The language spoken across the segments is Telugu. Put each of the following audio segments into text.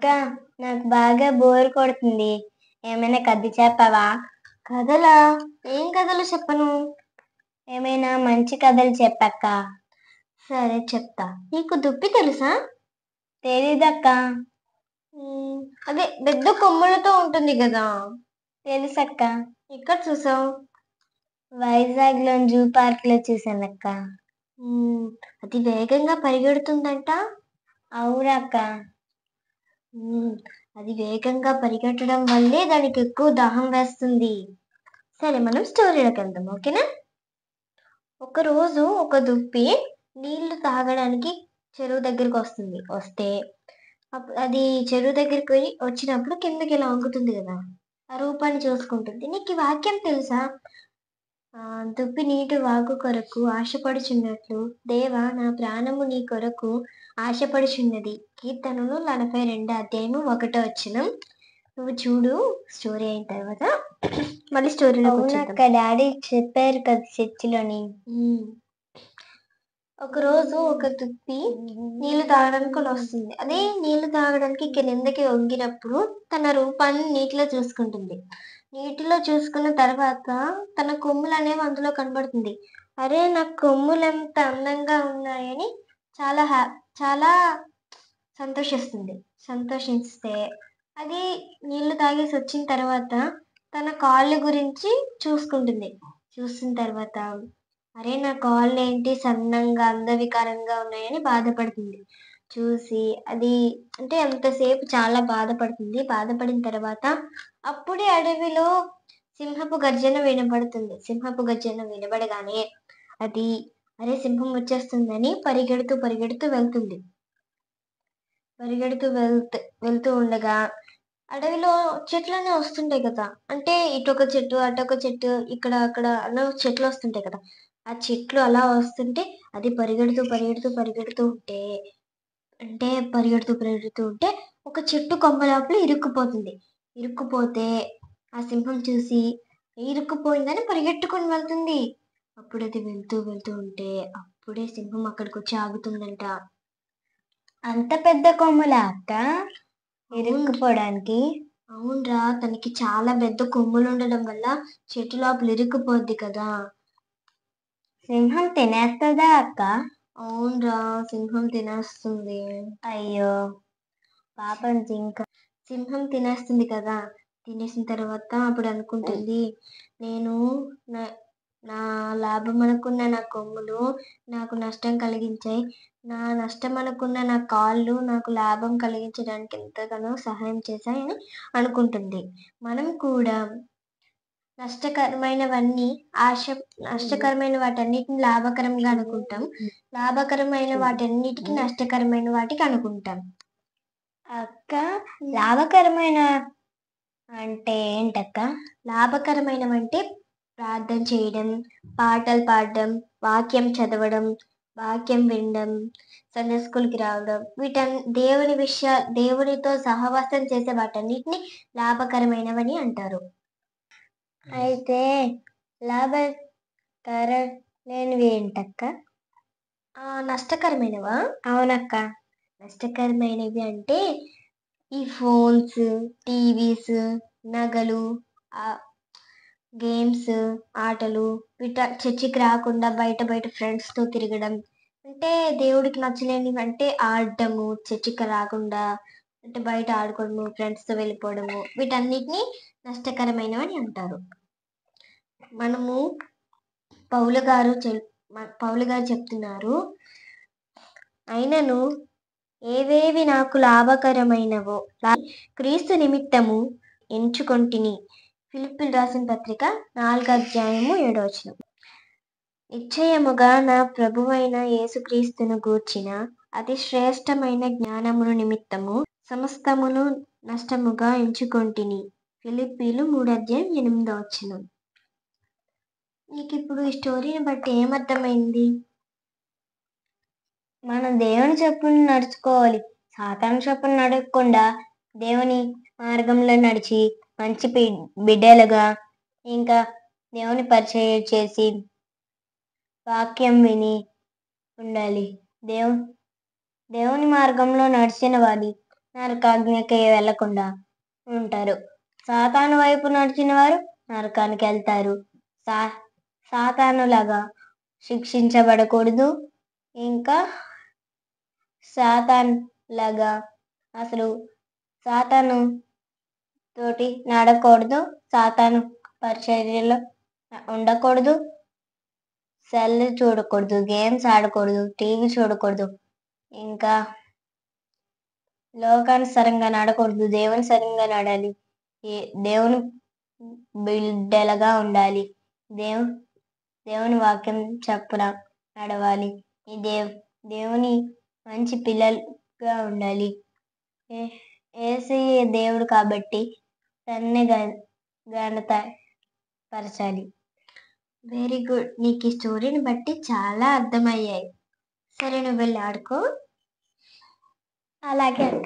అక్క నాకు బాగా బోర్ కొడుతుంది ఏమైనా కథ చెప్పవా కథలా ఏం కథలు చెప్పను ఏమైనా మంచి కథలు చెప్పక్క సరే చెప్తా నీకు దుప్పి తెలుసా తెలీదక్క ఉమ్, అదే పెద్ద కొమ్ములతో ఉంటుంది కదా తెలుసక్క ఎక్కడ చూసావు వైజాగ్ లో జూ పార్క్ లో చూసానక్క అది వేగంగా పరిగెడుతుందంట అవునక్క ఉమ్, అది వేగంగా పరిగెట్టడం వల్లే దానికి ఎక్కువ దాహం వేస్తుంది సరే మనం స్టోరీలోకి వెళ్దాం ఓకేనా ఒకరోజు ఒక దుప్పి నీళ్లు తాగడానికి చెరువు దగ్గరికి వస్తుంది వస్తే అప్- అది చెరువు దగ్గరికి పోయి వచ్చినప్పుడు కిందకి ఇలా వంగుతుంది కదా ఆ రూపాన్ని చూసుకుంటుంది నీకు ఈ వాక్యం తెలుసా ఆ దుప్పి నీటి వాగు కొరకు ఆశపడుచున్నట్లు దేవా నా ప్రాణము నీ కొరకు ఆశపడుచున్నది కీర్తనలు నలభై రెండు అధ్యాయము ఒకటో వచ్చిన నువ్వు చూడు స్టోరీ అయిన తర్వాత మళ్ళీ స్టోరీలోకి వచ్చేద్దాం అవునక్క డాడీ చెప్పారు కదా చర్చిలోని ఉమ్. ఒకరోజు ఒక దుప్పి నీళ్లు తాగడానికి కూడా వస్తుంది అదే నీళ్లు తాగడానికి కిందకి వంగినప్పుడు తన రూపాన్ని నీటిలో చూసుకుంటుంది నీటిలో చూసుకున్న తర్వాత తన కొమ్ములు అనేవి అందులో కనబడుతుంది అరే నా కొమ్ములు ఎంత అందంగా ఉన్నాయని చాలా హ్యా చాలా సంతోషిస్తుంది సంతోషిస్తే అది నీళ్లు తాగేసి వచ్చిన తర్వాత తన కాళ్ళు గురించి చూసుకుంటుంది చూసిన తర్వాత అరే నా కాళ్ళు ఏంటి సన్నంగా అందవికారంగా ఉన్నాయని బాధపడుతుంది చూసి అది అంటే అంతసేపు చాలా బాధపడుతుంది బాధపడిన తర్వాత అప్పుడే అడవిలో సింహపు గర్జన వినబడుతుంది సింహపు గర్జన వినబడగానే అది అరే సింహం వచ్చేస్తుందని పరిగెడుతూ పరిగెడుతూ వెళ్తుంది పరిగెడుతూ వెళ్తూ వెళ్తూ ఉండగా అడవిలో చెట్లనే వస్తుంటాయి కదా అంటే ఇటొక చెట్టు అటొక చెట్టు ఇక్కడ అక్కడ అన్న చెట్లు వస్తుంటాయి కదా ఆ చెట్లు అలా వస్తుంటే అది పరిగెడుతూ పరిగెడుతూ పరిగెడుతూ ఉంటే అంటే పరిగెడుతూ పరిగెడుతూ ఉంటే ఒక చెట్టు కొమ్మ లోపల ఇరుక్కుపోతుంది ఇరుక్కుపోతే ఆ సింహం చూసి ఇరుక్కుపోయిందని పరిగెట్టుకొని వెళ్తుంది అప్పుడు అది వెళ్తూ వెళ్తూ ఉంటే అప్పుడే సింహం అక్కడికి వచ్చి ఆగుతుందంట అంత పెద్ద కొమ్ములా అక్క ఇరుక్కుపోవడానికి అవునరా తనకి చాలా పెద్ద కొమ్ములు ఉండడం వల్ల చెట్టు లోపల ఇరుక్కుపోద్ది కదా సింహం తినేస్తుందా అక్క అవునరా సింహం తినేస్తుంది అయ్యో పాపం జింక సింహం తినేస్తుంది కదా తినేసిన తర్వాత అప్పుడు అనుకుంటుంది నేను నా నా లాభం అనుకున్న నా కొమ్ములు నాకు నష్టం కలిగించాయి నా నష్టం అనుకున్న నా కాళ్ళు నాకు లాభం కలిగించడానికి ఎంతగానో సహాయం చేశాయని అనుకుంటుంది మనం కూడా నష్టకరమైనవన్నీ ఆశ నష్టకరమైన వాటన్నిటిని లాభకరంగా అనుకుంటాం లాభకరమైన వాటన్నిటికీ నష్టకరమైన వాటికి అనుకుంటాం అక్క లాభకరమైన అంటే ఏంటక్క లాభకరమైనవంటే ప్రార్థన చేయడం పాటలు పాడడం వాక్యం చదవడం వాక్యం వినడం సండే స్కూల్కి రావడం వీటన్ దేవుని విషయ దేవునితో సహవాసం చేసే వాటన్నిటిని లాభకరమైనవని అంటారు అయితే లాభకర లేనివి ఏంటక్క ఆ నష్టకరమైనవా అవునక్క నష్టకరమైనవి అంటే ఈ ఫోన్స్ టీవీస్ నగలు గేమ్స్ ఆటలు వీట చర్చికి రాకుండా బయట బయట ఫ్రెండ్స్తో తిరగడం అంటే దేవుడికి నచ్చలేనివి అంటే ఆడడము చర్చికి రాకుండా అంటే బయట ఆడుకోవడము ఫ్రెండ్స్తో వెళ్ళిపోవడము వీటన్నిటిని నష్టకరమైనవని అంటారు మనము పౌలు గారు చె- మ- పౌలు గారు చెప్తున్నారు అయినను ఏవేవి నాకు లాభకరమైనవో లా- క్రీస్తు నిమిత్తము ఎంచుకొంటిని ఫిలిపిల్ రాసిన పత్రిక నాలుగో అధ్యాయము ఏడో వచనం నిశ్చయముగా నా ప్రభువైన యేసుక్రీస్తును గూర్చిన అతి శ్రేష్టమైన జ్ఞానమును నిమిత్తము సమస్తమును నష్టముగా ఎంచుకొంటిని ఫిలిప్పీలు మూడు అధ్యాయం ఎనిమిదో వచనం నీకు ఇప్పుడు ఈ స్టోరీని బట్టి ఏమర్థమైంది మనం దేవుని చెప్పును నడుచుకోవాలి సాతాను చెప్పును నడవకుండా దేవుని మార్గంలో నడిచి మంచి బి- బిడ్డలుగా ఇంకా దేవుని పరిచయం చేసి వాక్యం విని ఉండాలి దేవు దేవుని మార్గంలో నడిచిన వారి నరకాగ్నికి వెళ్లకుండా ఉంటారు సాతాను వైపు నడిచిన వారు నరకానికి వెళ్తారు సా సాతానులాగా శిక్షించబడకూడదు ఇంకా సాతాన్ లాగా అసలు సాతాను తోటి నడకూడదు సాతాను పరిచర్యలో ఉండకూడదు సెల్ చూడకూడదు గేమ్స్ ఆడకూడదు టీవీ చూడకూడదు ఇంకా లోకానుసరంగా నడకూడదు దేవుని సరంగా నడాలి ఈ దేవుని బిడ్డలుగా ఉండాలి దేవు దేవుని వాక్యం చప్పున నడవాలి ఈ దేవ్ దేవుని మంచి పిల్లలుగా ఉండాలి ఏ- ఏసయ్య దేవుడు కాబట్టి తన్నే గ- ఘనత పరచాలి వెరీ గుడ్ నీకు ఈ స్టోరీని బట్టి చాలా అర్థమయ్యాయి సరే నువ్వు వెళ్ళి ఆడుకో అలాగే అక్క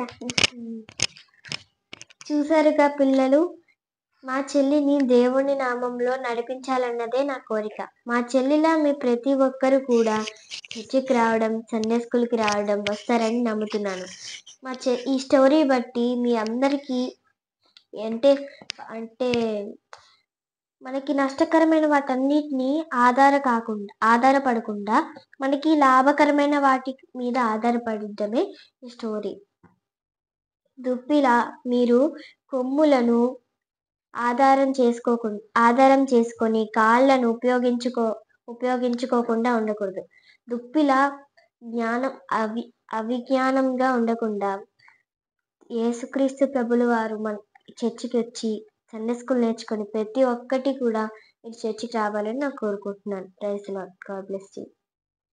చూసారుగా పిల్లలు మా చెల్లిని దేవుని నామంలో నడిపించాలన్నదే నా కోరిక మా చెల్లిలా మీ ప్రతి ఒక్కరు కూడా చర్చికి రావడం సండే స్కూల్కి రావడం వస్తారని నమ్ముతున్నాను మా చె ఈ స్టోరీ బట్టి మీ అందరికీ అంటే అంటే మనకి నష్టకరమైన వాటన్నిటిని ఆధార కాకుండా ఆధారపడకుండా మనకి లాభకరమైన వాటి మీద ఆధారపడటమే ఈ స్టోరీ దుప్పిలా మీరు కొమ్ములను ఆధారం చేసుకోకుండా ఆధారం చేసుకొని కాళ్ళను ఉపయోగించుకో ఉపయోగించుకోకుండా ఉండకూడదు దుప్పిలా జ్ఞానం అవి అవిజ్ఞానంగా ఉండకుండా యేసుక్రీస్తు ప్రభుల వారు మన చర్చికి వచ్చి సండే స్కూల్ నేర్చుకొని ప్రతి ఒక్కటి కూడా మీరు చర్చికి రావాలని నాకు కోరుకుంటున్నాను praise lord god bless you